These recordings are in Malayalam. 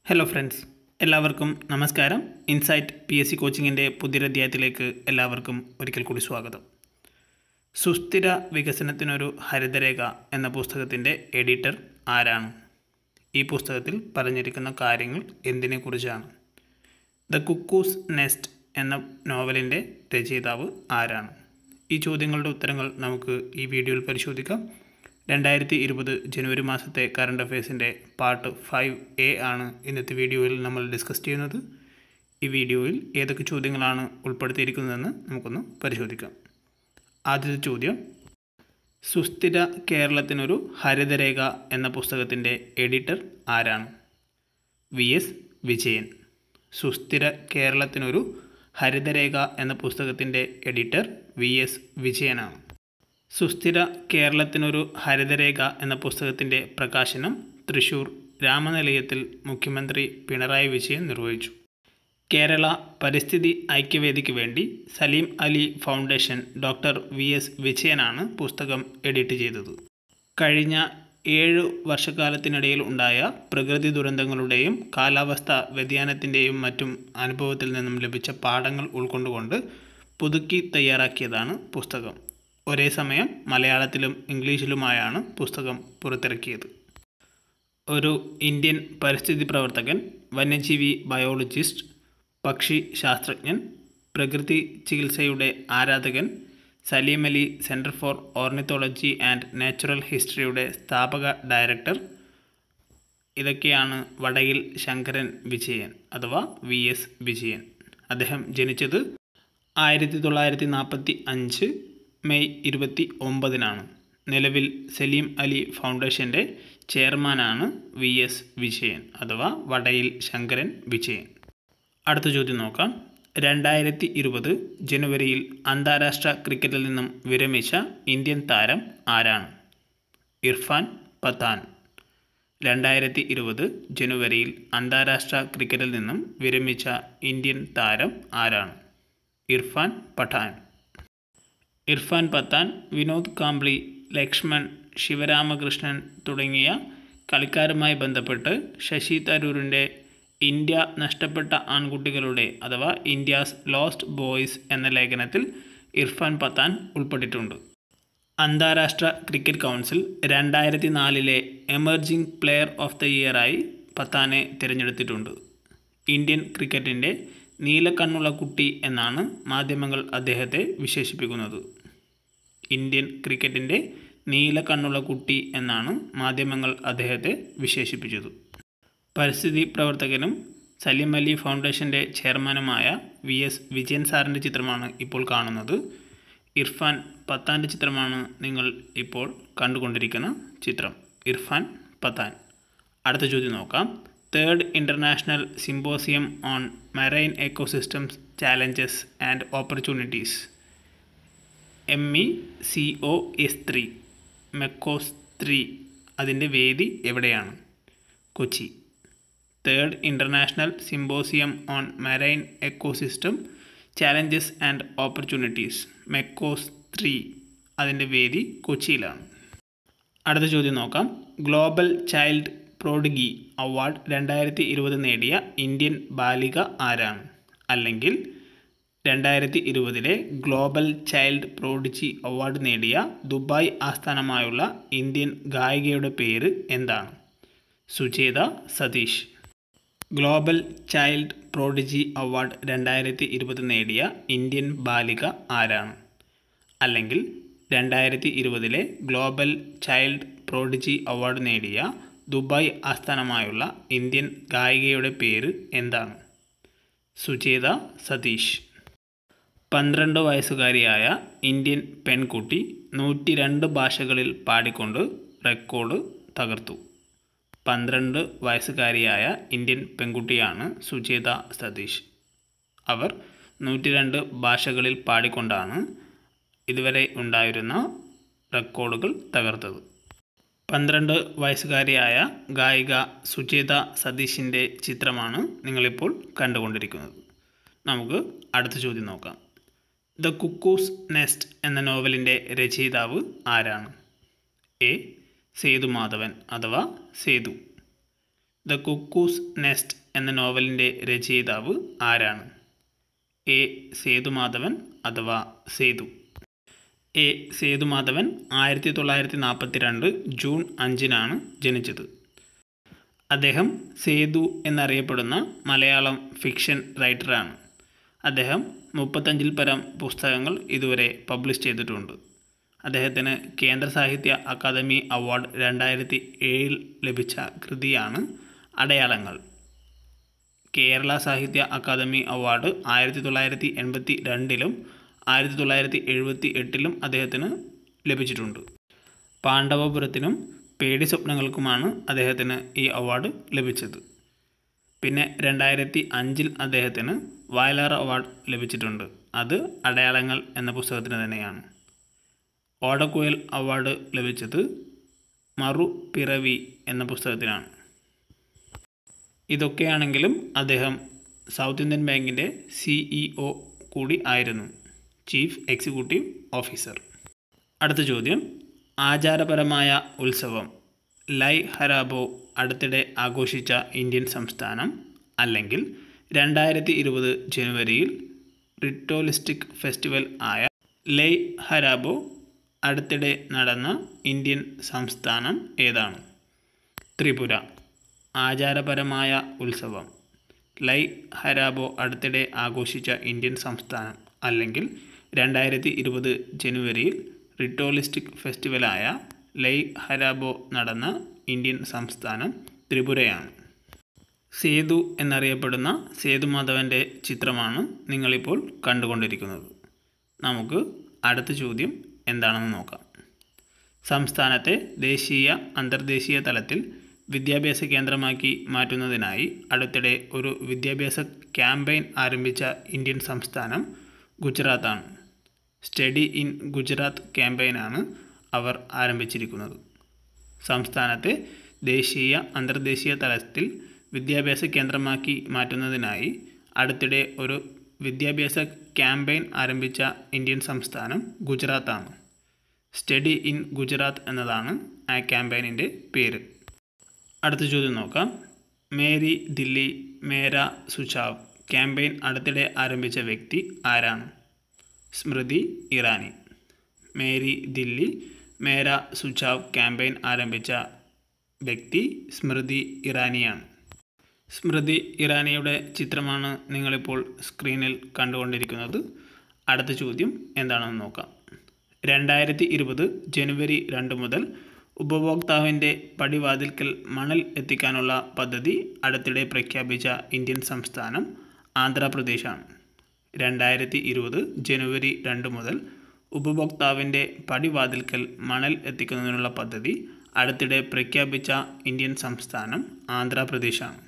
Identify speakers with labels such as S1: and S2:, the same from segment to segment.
S1: ഹലോ ഫ്രണ്ട്സ് എല്ലാവർക്കും നമസ്കാരം ഇൻസൈറ്റ് പി എസ് സി കോച്ചിങ്ങിൻ്റെ പുതിയൊരധ്യായത്തിലേക്ക് എല്ലാവർക്കും ഒരിക്കൽ കൂടി സ്വാഗതം സുസ്ഥിര വികസനത്തിനൊരു ഹരിതരേഖ എന്ന പുസ്തകത്തിൻ്റെ എഡിറ്റർ ആരാണ് ഈ പുസ്തകത്തിൽ പറഞ്ഞിരിക്കുന്ന കാര്യങ്ങൾ എന്തിനെക്കുറിച്ചാണ് ദ കുക്കൂസ് നെസ്റ്റ് എന്ന നോവലിൻ്റെ രചയിതാവ് ആരാണ് ഈ ചോദ്യങ്ങളുടെ ഉത്തരങ്ങൾ നമുക്ക് ഈ വീഡിയോയിൽ പരിശോധിക്കാം രണ്ടായിരത്തി ഇരുപത് ജനുവരി മാസത്തെ കറണ്ട് അഫയേഴ്സിൻ്റെ പാർട്ട് ഫൈവ് എ ആണ് ഇന്നത്തെ വീഡിയോയിൽ നമ്മൾ ഡിസ്കസ് ചെയ്യുന്നത് ഈ വീഡിയോയിൽ ഏതൊക്കെ ചോദ്യങ്ങളാണ് ഉൾപ്പെടുത്തിയിരിക്കുന്നതെന്ന് നമുക്കൊന്ന് പരിശോധിക്കാം ആദ്യത്തെ ചോദ്യം സുസ്ഥിര കേരളത്തിനൊരു ഹരിതരേഖ എന്ന പുസ്തകത്തിൻ്റെ എഡിറ്റർ ആരാണ് വി എസ് വിജയൻ സുസ്ഥിര കേരളത്തിനൊരു ഹരിതരേഖ എന്ന പുസ്തകത്തിൻ്റെ എഡിറ്റർ വി എസ് വിജയനാണ് സുസ്ഥിര കേരളത്തിനൊരു ഹരിതരേഖ എന്ന പുസ്തകത്തിൻ്റെ പ്രകാശനം തൃശൂർ രാമനിലയത്തിൽ മുഖ്യമന്ത്രി പിണറായി വിജയൻ നിർവഹിച്ചു കേരള പരിസ്ഥിതി ഐക്യവേദിക്ക് വേണ്ടി Salim Ali foundation doctor V S വിജയനാണ് പുസ്തകം എഡിറ്റ് ചെയ്തത് കഴിഞ്ഞ ഏഴു വർഷക്കാലത്തിനിടയിൽ ഉണ്ടായ പ്രകൃതി ദുരന്തങ്ങളുടെയും കാലാവസ്ഥ വ്യതിയാനത്തിൻ്റെയും മറ്റും അനുഭവത്തിൽ നിന്നും ലഭിച്ച പാഠങ്ങൾ ഉൾക്കൊണ്ടുകൊണ്ട് പുതുക്കി തയ്യാറാക്കിയതാണ് പുസ്തകം ഒരേ സമയം മലയാളത്തിലും ഇംഗ്ലീഷിലുമായാണ് പുസ്തകം പുറത്തിറക്കിയത് ഒരു ഇന്ത്യൻ പരിസ്ഥിതി പ്രവർത്തകൻ വന്യജീവി ബയോളജിസ്റ്റ് പക്ഷി ശാസ്ത്രജ്ഞൻ പ്രകൃതി ചികിത്സയുടെ ആരാധകൻ Salim Ali centre for ornithology and natural ഹിസ്റ്ററിയുടെ സ്ഥാപക ഡയറക്ടർ ഇതൊക്കെയാണ് വടയിൽ ശങ്കരൻ വിജയൻ അഥവാ വി എസ് വിജയൻ അദ്ദേഹം ജനിച്ചത് ആയിരത്തി തൊള്ളായിരത്തി നാൽപ്പത്തി അഞ്ച് മെയ് ഇരുപത്തി ഒമ്പതിനാണ് നിലവിൽ സലീം അലി ഫൗണ്ടേഷൻ്റെ ചെയർമാനാണ് വി എസ് വിജയൻ അഥവാ വടയിൽ ശങ്കരൻ വിജയൻ അടുത്ത ചോദ്യം നോക്കാം രണ്ടായിരത്തി ഇരുപത് ജനുവരിയിൽ അന്താരാഷ്ട്ര ക്രിക്കറ്റിൽ നിന്നും വിരമിച്ച ഇന്ത്യൻ താരം ആരാണ് ഇർഫാൻ പത്താൻ രണ്ടായിരത്തി ഇരുപത് ജനുവരിയിൽ അന്താരാഷ്ട്ര ക്രിക്കറ്റിൽ നിന്നും വിരമിച്ച ഇന്ത്യൻ താരം ആരാണ് ഇർഫാൻ പഠാൻ ഇർഫാൻ പത്താൻ വിനോദ് കാംബ്ലി ലക്ഷ്മൺ ശിവരാമകൃഷ്ണൻ തുടങ്ങിയ കളിക്കാരുമായി ബന്ധപ്പെട്ട് ശശി തരൂരിൻ്റെ ഇന്ത്യ നഷ്ടപ്പെട്ട ആൺകുട്ടികളുടെ അഥവാ ഇന്ത്യാസ് ലോസ്റ്റ് ബോയ്സ് എന്ന ലേഖനത്തിൽ ഇർഫാൻ പത്താൻ ഉൾപ്പെട്ടിട്ടുണ്ട് അന്താരാഷ്ട്ര ക്രിക്കറ്റ് കൗൺസിൽ രണ്ടായിരത്തി നാലിലെ എമർജിംഗ് പ്ലെയർ ഓഫ് ദ ഇയറായി പത്താനെ തിരഞ്ഞെടുത്തിട്ടുണ്ട് ഇന്ത്യൻ ക്രിക്കറ്റിൻ്റെ നീലക്കണ്ണുള്ള കുട്ടി എന്നാണ് മാധ്യമങ്ങൾ അദ്ദേഹത്തെ വിശേഷിപ്പിക്കുന്നത് ഇന്ത്യൻ ക്രിക്കറ്റിൻ്റെ നീലക്കണ്ണുള്ള കുട്ടി എന്നാണ് മാധ്യമങ്ങൾ അദ്ദേഹത്തെ വിശേഷിപ്പിച്ചത് പരിസ്ഥിതി പ്രവർത്തകനും സലീം അലി ഫൗണ്ടേഷൻ്റെ ചെയർമാനുമായ വി എസ് വിജയൻ സാറിൻ്റെ ചിത്രമാണ് ഇപ്പോൾ കാണുന്നത് ഇർഫാൻ പത്താൻ്റെ ചിത്രമാണ് നിങ്ങൾ ഇപ്പോൾ കണ്ടുകൊണ്ടിരിക്കുന്ന ചിത്രം ഇർഫാൻ പത്താൻ അടുത്ത ചോദ്യം നോക്കാം third international symposium on marine ecosystems challenges and opportunities M E C O S three MECOS three അതിൻ്റെ വേദി എവിടെയാണ് Kochi third international symposium on marine ecosystem challenges and opportunities MECOS three അതിൻ്റെ വേദി കൊച്ചിയിലാണ് അടുത്ത ചോദ്യം നോക്കാം ഗ്ലോബൽ ചൈൽഡ് പ്രോഡിഗി അവാർഡ് രണ്ടായിരത്തി ഇരുപത് നേടിയ ഇന്ത്യൻ ബാലിക ആരാണ് അല്ലെങ്കിൽ രണ്ടായിരത്തി ഇരുപതിലെ ഗ്ലോബൽ ചൈൽഡ് പ്രോഡിജി അവാർഡ് നേടിയ ദുബായ് ആസ്ഥാനമായുള്ള ഇന്ത്യൻ ഗായികയുടെ പേര് എന്താണ് Sucheta Satish global child prodigy award രണ്ടായിരത്തി ഇരുപത് നേടിയ ഇന്ത്യൻ ബാലിക ആരാണ് അല്ലെങ്കിൽ രണ്ടായിരത്തി ഇരുപതിലെ ഗ്ലോബൽ ചൈൽഡ് പ്രോഡിജി അവാർഡ് നേടിയ ദുബായ് ആസ്ഥാനമായുള്ള ഇന്ത്യൻ ഗായികയുടെ പേര് എന്താണ് സുചേത സതീഷ് പന്ത്രണ്ട് വയസ്സുകാരിയായ ഇന്ത്യൻ പെൺകുട്ടി നൂറ്റി രണ്ട് ഭാഷകളിൽ പാടിക്കൊണ്ട് റെക്കോർഡ് തകർത്തു പന്ത്രണ്ട് വയസ്സുകാരിയായ ഇന്ത്യൻ പെൺകുട്ടിയാണ് സുചേത സതീഷ് അവർ നൂറ്റി രണ്ട് ഭാഷകളിൽ പാടിക്കൊണ്ടാണ് ഇതുവരെ ഉണ്ടായിരുന്ന റെക്കോർഡുകൾ തകർത്തത് പന്ത്രണ്ട് വയസ്സുകാരിയായ ഗായിക സുചേത സതീഷിൻ്റെ ചിത്രമാണ് നിങ്ങളിപ്പോൾ കണ്ടുകൊണ്ടിരിക്കുന്നത് നമുക്ക് അടുത്ത ചോദ്യം നോക്കാം ദ കുക്കൂസ് നെസ്റ്റ് എന്ന നോവലിൻ്റെ രചയിതാവ് ആരാണ് എ സേതുമാധവൻ അഥവാ സേതു ദ കുക്കൂസ് നെസ്റ്റ് എന്ന നോവലിൻ്റെ രചയിതാവ് ആരാണ് എ സേതുമാധവൻ അഥവാ സേതു എ സേതുമാധവൻ ആയിരത്തി തൊള്ളായിരത്തി നാൽപ്പത്തി രണ്ട് ജൂൺ അഞ്ചിനാണ് ജനിച്ചത് അദ്ദേഹം സേതു എന്നറിയപ്പെടുന്ന മലയാളം ഫിക്ഷൻ റൈറ്ററാണ് അദ്ദേഹം മുപ്പത്തഞ്ചിൽ പരം പുസ്തകങ്ങൾ ഇതുവരെ പബ്ലിഷ് ചെയ്തിട്ടുണ്ട് അദ്ദേഹത്തിന് കേന്ദ്ര സാഹിത്യ അക്കാദമി അവാർഡ് രണ്ടായിരത്തി ഏഴിൽ ലഭിച്ച കൃതിയാണ് അടയാളങ്ങൾ കേരള സാഹിത്യ അക്കാദമി അവാർഡ് ആയിരത്തി തൊള്ളായിരത്തി എൺപത്തി രണ്ടിലും ആയിരത്തി തൊള്ളായിരത്തി എഴുപത്തി എട്ടിലും അദ്ദേഹത്തിന് ലഭിച്ചിട്ടുണ്ട് പാണ്ഡവപുരത്തിനും പേടി സ്വപ്നങ്ങൾക്കുമാണ് അദ്ദേഹത്തിന് ഈ അവാർഡ് ലഭിച്ചത് പിന്നെ രണ്ടായിരത്തി അഞ്ചിൽ അദ്ദേഹത്തിന് വയലാർ അവാർഡ് ലഭിച്ചിട്ടുണ്ട് അത് അടയാളങ്ങൾ എന്ന പുസ്തകത്തിന് തന്നെയാണ് ഓടക്കുഴൽ അവാർഡ് ലഭിച്ചത് മറു പിറവി എന്ന പുസ്തകത്തിനാണ് ഇതൊക്കെയാണെങ്കിലും അദ്ദേഹം സൗത്ത് ഇന്ത്യൻ ബാങ്കിൻ്റെ സിഇഒ കൂടി ആയിരുന്നു ചീഫ് എക്സിക്യൂട്ടീവ് ഓഫീസർ അടുത്ത ചോദ്യം ആചാരപരമായ ഉത്സവം ലൈ ഹരാബോ അടുത്തിടെ ആഘോഷിച്ച ഇന്ത്യൻ സംസ്ഥാനം അല്ലെങ്കിൽ രണ്ടായിരത്തി ഇരുപത് ജനുവരിയിൽ റിറ്റോലിസ്റ്റിക് ഫെസ്റ്റിവൽ ആയ ലൈ ഹരാബോ അടുത്തിടെ നടന്ന ഇന്ത്യൻ സംസ്ഥാനം ഏതാണ് ത്രിപുര ആചാരപരമായ ഉത്സവം ലൈ ഹരാബോ അടുത്തിടെ ആഘോഷിച്ച ഇന്ത്യൻ സംസ്ഥാനം അല്ലെങ്കിൽ രണ്ടായിരത്തി ഇരുപത് ജനുവരിയിൽ റിറ്റോളിസ്റ്റിക് ഫെസ്റ്റിവലായ ലൈ ഹരാബോ നടന്ന ഇന്ത്യൻ സംസ്ഥാനം ത്രിപുരയാണ് സേതു എന്നറിയപ്പെടുന്ന സേതുമാധവൻ്റെ ചിത്രമാണ് നിങ്ങളിപ്പോൾ കണ്ടുകൊണ്ടിരിക്കുന്നത് നമുക്ക് അടുത്ത ചോദ്യം എന്താണെന്ന് നോക്കാം സംസ്ഥാനത്തെ ദേശീയ അന്തർദേശീയ തലത്തിൽ വിദ്യാഭ്യാസ കേന്ദ്രമാക്കി മാറ്റുന്നതിനായി അടുത്തിടെ ഒരു വിദ്യാഭ്യാസ ക്യാമ്പയിൻ ആരംഭിച്ച ഇന്ത്യൻ സംസ്ഥാനം ഗുജറാത്താണ് സ്റ്റഡി ഇൻ ഗുജറാത്ത് ക്യാമ്പയിനാണ് അവർ ആരംഭിച്ചിരിക്കുന്നത് സംസ്ഥാനത്തെ ദേശീയ അന്തർദേശീയ തലത്തിൽ വിദ്യാഭ്യാസ കേന്ദ്രമാക്കി മാറ്റുന്നതിനായി അടുത്തിടെ ഒരു വിദ്യാഭ്യാസ ക്യാമ്പയിൻ ആരംഭിച്ച ഇന്ത്യൻ സംസ്ഥാനം ഗുജറാത്താണ് സ്റ്റഡി ഇൻ ഗുജറാത്ത് എന്നതാണ് ആ ക്യാമ്പയിനിൻ്റെ പേര് അടുത്ത ചോദ്യം നോക്കാം മേരി ദില്ലി മേര സുചാവ് ക്യാമ്പയിൻ അടുത്തിടെ ആരംഭിച്ച വ്യക്തി ആരാണ് സ്മൃതി ഇറാനി മേരി ദില്ലി മേര സുചാവ് ക്യാമ്പയിൻ ആരംഭിച്ച വ്യക്തി സ്മൃതി ഇറാനിയാണ് സ്മൃതി ഇറാനിയുടെ ചിത്രമാണ് നിങ്ങളിപ്പോൾ സ്ക്രീനിൽ കണ്ടുകൊണ്ടിരിക്കുന്നത് അടുത്ത ചോദ്യം എന്താണെന്ന് നോക്കാം രണ്ടായിരത്തി ഇരുപത് ജനുവരി രണ്ട് മുതൽ ഉപഭോക്താവിൻ്റെ പടിവാതിൽക്കൽ മണൽ എത്തിക്കാനുള്ള പദ്ധതി അടുത്തിടെ പ്രഖ്യാപിച്ച ഇന്ത്യൻ സംസ്ഥാനം ആന്ധ്രാപ്രദേശാണ് രണ്ടായിരത്തി ഇരുപത് ജനുവരി രണ്ട് മുതൽ ഉപഭോക്താവിൻ്റെ പടിവാതിൽക്കൽ മണൽ എത്തിക്കുന്നതിനുള്ള പദ്ധതി അടുത്തിടെ പ്രഖ്യാപിച്ച ഇന്ത്യൻ സംസ്ഥാനം ആന്ധ്രാപ്രദേശാണ്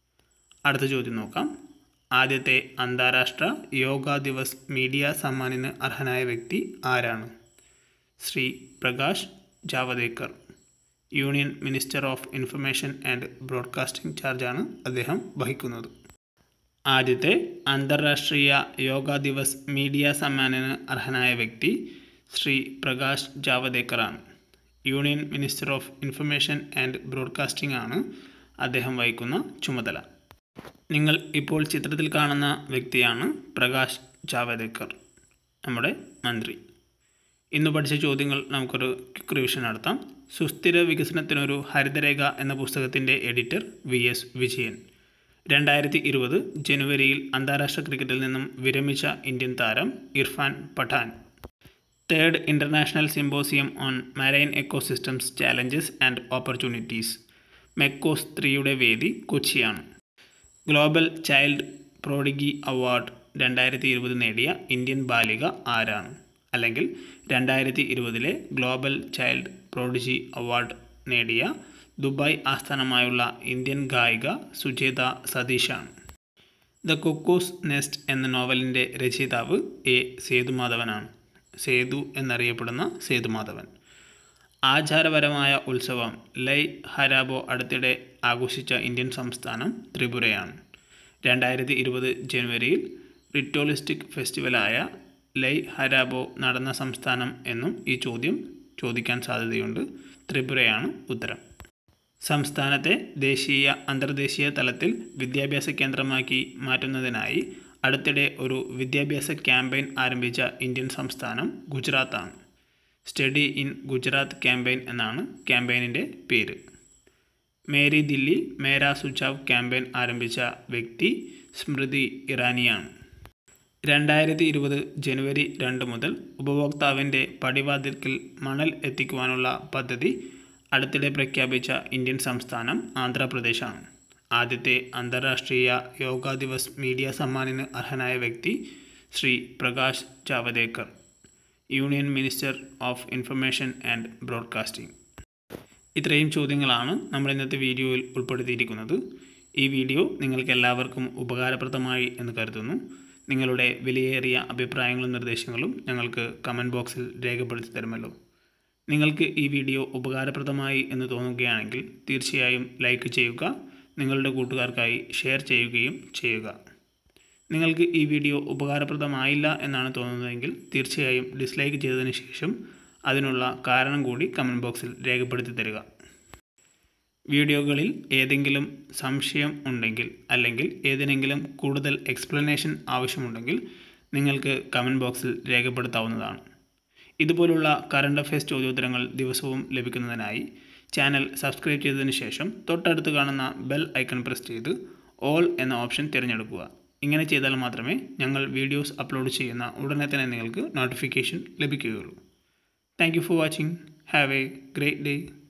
S1: അടുത്ത ചോദ്യം നോക്കാം ആദ്യത്തെ അന്താരാഷ്ട്ര യോഗാ ദിവസ് മീഡിയ സമ്മാനിന് അർഹനായ വ്യക്തി ആരാണ് Shri Prakash Javadekar union minister of information and broadcasting ചാർജാണ് അദ്ദേഹം വഹിക്കുന്നത് ആദ്യത്തെ അന്താരാഷ്ട്രീയ യോഗാ ദിവസ് മീഡിയ സമ്മാനിന് അർഹനായ വ്യക്തി ശ്രീ പ്രകാശ് ജാവദേക്കറാണ് union minister of information and broadcasting ആണ് അദ്ദേഹം വഹിക്കുന്ന ചുമതല നിങ്ങൾ ഇപ്പോൾ ചിത്രത്തിൽ കാണുന്ന വ്യക്തിയാണ് പ്രകാശ് ജാവദേക്കർ നമ്മുടെ മന്ത്രി ഇന്ന് പഠിച്ച ചോദ്യങ്ങൾ നമുക്കൊരു ക്വിക്ക് റിവിഷൻ നടത്താം സുസ്ഥിര വികസനത്തിനൊരു ഹരിതരേഖ എന്ന പുസ്തകത്തിൻ്റെ എഡിറ്റർ വി എസ് വിജയൻ രണ്ടായിരത്തി ഇരുപത് ജനുവരിയിൽ അന്താരാഷ്ട്ര ക്രിക്കറ്റിൽ നിന്നും വിരമിച്ച ഇന്ത്യൻ താരം Irfan Pathan third international symposium on marine ecosystems challenges and opportunities MECOS ത്രീയുടെ വേദി കൊച്ചിയാണ് ഗ്ലോബൽ ചൈൽഡ് പ്രോഡിഗി അവാർഡ് രണ്ടായിരത്തി ഇരുപത് നേടിയ ഇന്ത്യൻ ബാലിക ആരാണ് അല്ലെങ്കിൽ രണ്ടായിരത്തി ഇരുപതിലെ ഗ്ലോബൽ ചൈൽഡ് പ്രോഡിജി അവാർഡ് നേടിയ ദുബായ് ആസ്ഥാനമായുള്ള ഇന്ത്യൻ ഗായിക സുജേത സതീഷാണ് ദ കുക്കൂസ് നെസ്റ്റ് എന്ന നോവലിൻ്റെ രചയിതാവ് എ സേതുമാധവനാണ് സേതു എന്നറിയപ്പെടുന്ന സേതുമാധവൻ ആചാരപരമായ ഉത്സവം ലൈ ഹരാബോ അടുത്തിടെ ആഘോഷിച്ച ഇന്ത്യൻ സംസ്ഥാനം ത്രിപുരയാണ് രണ്ടായിരത്തി ഇരുപത് ജനുവരിയിൽ റിറ്റോളിസ്റ്റിക് ഫെസ്റ്റിവലായ ലൈ ഹരാബോ നടന്ന സംസ്ഥാനം എന്നും ഈ ചോദ്യം ചോദിക്കാൻ സാധ്യതയുണ്ട് ത്രിപുരയാണ് ഉത്തരം സംസ്ഥാനത്തെ ദേശീയ അന്തർദേശീയ തലത്തിൽ വിദ്യാഭ്യാസ കേന്ദ്രമാക്കി മാറ്റുന്നതിനായി അടുത്തിടെ ഒരു വിദ്യാഭ്യാസ ക്യാമ്പയിൻ ആരംഭിച്ച ഇന്ത്യൻ സംസ്ഥാനം ഗുജറാത്താണ് സ്റ്റഡി ഇൻ ഗുജറാത്ത് ക്യാമ്പയിൻ എന്നാണ് ക്യാമ്പയിനിൻ്റെ പേര് മേരി ദില്ലി മേരാ സുചാവ് ക്യാമ്പയിൻ ആരംഭിച്ച വ്യക്തി സ്മൃതി ഇറാനിയാണ് രണ്ടായിരത്തി ഇരുപത് ജനുവരി രണ്ട് മുതൽ ഉപഭോക്താവിൻ്റെ പടിവാതിൽക്കൽ മണൽ എത്തിക്കുവാനുള്ള പദ്ധതി അടുത്തിടെ പ്രഖ്യാപിച്ച ഇന്ത്യൻ സംസ്ഥാനം ആന്ധ്രാപ്രദേശാണ് ആദ്യത്തെ അന്താരാഷ്ട്രീയ യോഗാ ദിവസ് മീഡിയ സമ്മാനിന് അർഹനായ വ്യക്തി Shri Prakash Javadekar union minister of information and broadcasting ഇത്രയും ചോദ്യങ്ങളാണ് നമ്മൾ ഇന്നത്തെ വീഡിയോയിൽ ഉൾപ്പെടുത്തിയിരിക്കുന്നത് ഈ വീഡിയോ നിങ്ങൾക്ക് എല്ലാവർക്കും ഉപകാരപ്രദമായി എന്ന് കരുതുന്നു നിങ്ങളുടെ വിലയേറിയ അഭിപ്രായങ്ങളും നിർദ്ദേശങ്ങളും ഞങ്ങൾക്ക് കമൻറ്റ് ബോക്സിൽ രേഖപ്പെടുത്തി തരുമല്ലോ നിങ്ങൾക്ക് ഈ വീഡിയോ ഉപകാരപ്രദമായി എന്ന് തോന്നുകയാണെങ്കിൽ തീർച്ചയായും ലൈക്ക് ചെയ്യുക നിങ്ങളുടെ കൂട്ടുകാർക്കായി ഷെയർ ചെയ്യുകയും ചെയ്യുക നിങ്ങൾക്ക് ഈ വീഡിയോ ഉപകാരപ്രദമായില്ല എന്നാണ് തോന്നുന്നതെങ്കിൽ തീർച്ചയായും ഡിസ്ലൈക്ക് ചെയ്തതിന് ശേഷം അതിനുള്ള കാരണം കൂടി കമൻറ്റ് ബോക്സിൽ രേഖപ്പെടുത്തി തരിക വീഡിയോകളിൽ ഏതെങ്കിലും സംശയം ഉണ്ടെങ്കിൽ അല്ലെങ്കിൽ ഏതിനെങ്കിലും കൂടുതൽ എക്സ്പ്ലനേഷൻ ആവശ്യമുണ്ടെങ്കിൽ നിങ്ങൾക്ക് കമൻറ്റ് ബോക്സിൽ രേഖപ്പെടുത്താവുന്നതാണ് ഇതുപോലുള്ള കറണ്ട് അഫയേഴ്സ് ചോദ്യോത്തരങ്ങൾ ദിവസവും ലഭിക്കുന്നതിനായി ചാനൽ സബ്സ്ക്രൈബ് ചെയ്തതിന് ശേഷം തൊട്ടടുത്ത് കാണുന്ന ബെൽ ഐക്കൺ പ്രസ് ചെയ്ത് ഓൾ എന്ന ഓപ്ഷൻ തിരഞ്ഞെടുക്കുക ഇങ്ങനെ ചെയ്താൽ മാത്രമേ ഞങ്ങൾ വീഡിയോസ് അപ്ലോഡ് ചെയ്യുന്ന ഉടനെ തന്നെ നിങ്ങൾക്ക് നോട്ടിഫിക്കേഷൻ ലഭിക്കുകയുള്ളൂ thank you for watching have a great day